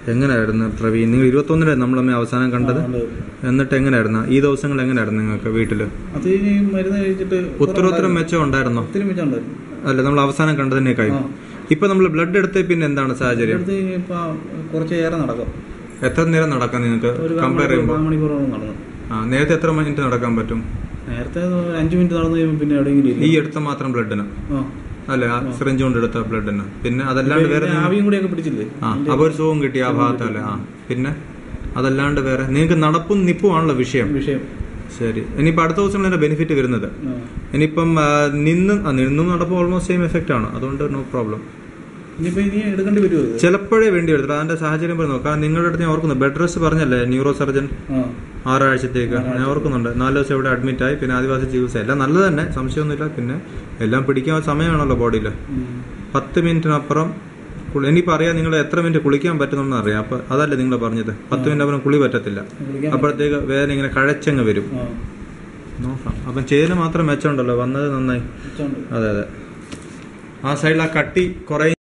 എങ്ങനെയായിരുന്നു പ്രവീൺ നിങ്ങൾ ഇരുപത്തൊന്നിനാണ് നമ്മളമ്മ അവസാനം കണ്ടത് ആ, ഉണ്ട്. എന്നിട്ട് എങ്ങനെയായിരുന്നു ഈ ദിവസങ്ങൾ എങ്ങനെയായിരുന്നു നിങ്ങൾക്ക് വീട്ടില് അത് ഈ മരുന്ന് കഴിച്ചിട്ട് ഉത്തരോത്തരം മെച്ചം ഉണ്ടായിരുന്നോ ഒത്തിരി മിച്ചമുണ്ടായിരുന്നു അല്ല നമ്മൾ അവസാനം കണ്ടതിനേക്കായി ആ. ഇപ്പൊ നമ്മൾ ബ്ലഡ് എടുത്ത പിന്നെ എന്താണ് സാഹചര്യം അടുത്ത് ഇപ്പൊ കുറച്ച് ഏറെ നടക്കും എത്ര നേരം നടക്കാം നിങ്ങൾക്ക് ഒരു കമ്പയർ ചെയ്യുമ്പോൾ മണിക്കൂറോളം നടന്നു ആ നേരത്തെ എത്ര മിനിറ്റ് നടക്കാൻ പറ്റും നേരത്തെ ഒരു അഞ്ച് മിനിറ്റ് നടന്നു കഴിയുമ്പോൾ പിന്നെ എവിടെയെങ്കിലും ഈ ഇരിക്കും. എടുത്ത മാത്രം ബ്ലഡിന് ആ. അല്ലേ ആ സിറിഞ്ച് കൊണ്ട് എടുത്ത ബ്ലഡിന് പിന്നെ അതല്ലാണ്ട് വേറെ പിന്നെ ആവിയും കൂടിയൊക്കെ പിടിച്ചില്ലേ ആ അപ്പൊ ഒരു സുഖം കിട്ടി ആ ഭാഗത്തല്ലേ ആ പിന്നെ അതല്ലാണ്ട് വേറെ നിങ്ങൾക്ക് നടപ്പും നിപ്പും ആണല്ലോ വിഷയം വിഷയം ശരി ഇനിയിപ്പോ അടുത്ത ദിവസം അതിന്റെ ബെനിഫിറ്റ് വരുന്നത് ആ. ഇനിയിപ്പം ആ, നിന്നും ആ, നിന്നും നടപ്പും ഓൾമോസ്റ്റ് സെയിം എഫക്റ്റ് ആണ് അതുകൊണ്ട് നോ പ്രോബ്ലം ഇനിയിപ്പോ ഇനി എടുക്കേണ്ടി വരുമോ ഇത് ചിലപ്പോഴേ വേണ്ടി വരത്തുള്ളൂ അതിന്റെ സാഹചര്യം പറഞ്ഞു കാരണം നിങ്ങളുടെ അടുത്ത് ഞാൻ ഓർക്കുന്നു ബെഡ് റെസ്റ്റ് പറഞ്ഞല്ലേ ന്യൂറോ സർജൻ ആ ആറാഴ്ചത്തേക്ക് ഞാൻ ഓർക്കുന്നുണ്ട് നാല് ദിവസം ഇവിടെ അഡ്മിറ്റ് ആയി പിന്നെ ആദിവാസി ചികിത്സ എല്ലാം നല്ലത് തന്നെ സംശയമൊന്നുമില്ല പിന്നെ എല്ലാം പിടിക്കാൻ സമയമാണല്ലോ ബോഡിയിൽ ഉം. പത്ത് മിനിറ്റിനപ്പുറം കുളി- ഇനിയിപ്പോൾ അറിയാം നിങ്ങൾ എത്ര മിനിറ്റ് കുളിക്കാൻ പറ്റുന്നെന്ന് അറിയാം അപ്പൊ അതല്ലേ നിങ്ങൾ പറഞ്ഞത് പത്ത് മിനിറ്റ് അപ്പുറം കുളി പറ്റത്തില്ല കുളിക്കാൻ അപ്പോഴത്തേക്ക് വേദന ഇങ്ങനെ കഴച്ചങ്ങ് വരും ആ നോക്കാം അപ്പം ചേന് മാത്രം മെച്ചമുണ്ടല്ലോ വന്നത് നന്നായി മിച്ചമുണ്ട്. അതെ അതെ ആ സൈഡിൽ ആ കട്ടി കുറേ